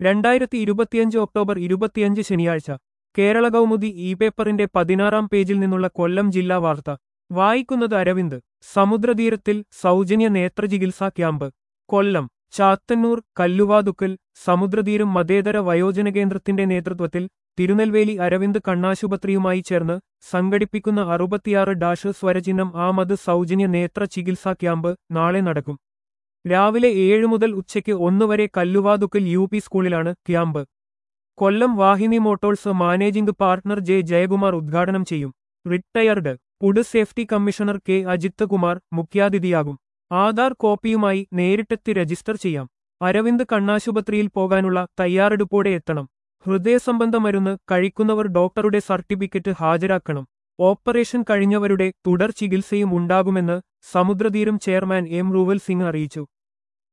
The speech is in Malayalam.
രണ്ടായിരത്തി ഇരുപത്തിയഞ്ച് ഒക്ടോബർ ഇരുപത്തിയഞ്ച് ശനിയാഴ്ച കേരള കൗമുദി ഇ പേപ്പറിന്റെ പതിനാറാം പേജിൽ നിന്നുള്ള കൊല്ലം ജില്ലാ വാർത്ത വായിക്കുന്നത് അരവിന്ദ് സമുദ്രതീരത്തിൽ സൗജന്യ നേത്രചികിത്സാ ക്യാമ്പ് കൊല്ലം ചാത്തന്നൂർ കല്ലുവാതുക്കൽ സമുദ്രതീരം മതേതര വയോജന കേന്ദ്രത്തിന്റെ നേതൃത്വത്തിൽ തിരുനെൽവേലി അരവിന്ദ് കണ്ണാശുപത്രിയുമായി ചേർന്ന് സംഘടിപ്പിക്കുന്ന അറുപത്തിയാറ് ഡാഷ് സ്വരചിഹ്നം ആമത് സൗജന്യ നേത്ര ചികിത്സാ ക്യാമ്പ് നാളെ നടക്കും രാവിലെ ഏഴ് മുതൽ ഉച്ചയ്ക്ക് ഒന്നുവരെ കല്ലുവാതുക്കൽ യു പി സ്കൂളിലാണ് camp Kollam Vahini motors managing partner J Jayakumar ഉദ്ഘാടനം ചെയ്യും retired food safety commissioner K Ajith Kumar മുഖ്യാതിഥിയാകും ആധാർ കോപ്പിയുമായി നേരിട്ടെത്തി രജിസ്റ്റർ ചെയ്യാം അരവിന്ദ് കണ്ണാശുപത്രിയിൽ പോകാനുള്ള തയ്യാറെടുപ്പോടെ എത്തണം ഹൃദയസംബന്ധ മരുന്ന് കഴിക്കുന്നവർ ഡോക്ടറുടെ സർട്ടിഫിക്കറ്റ് ഹാജരാക്കണം ഓപ്പറേഷൻ കഴിഞ്ഞവരുടെ തുടർ ചികിത്സയും ഉണ്ടാകുമെന്ന് സമുദ്രതീരം ചെയർമാൻ എം റൂവൽ സിംഗ് അറിയിച്ചു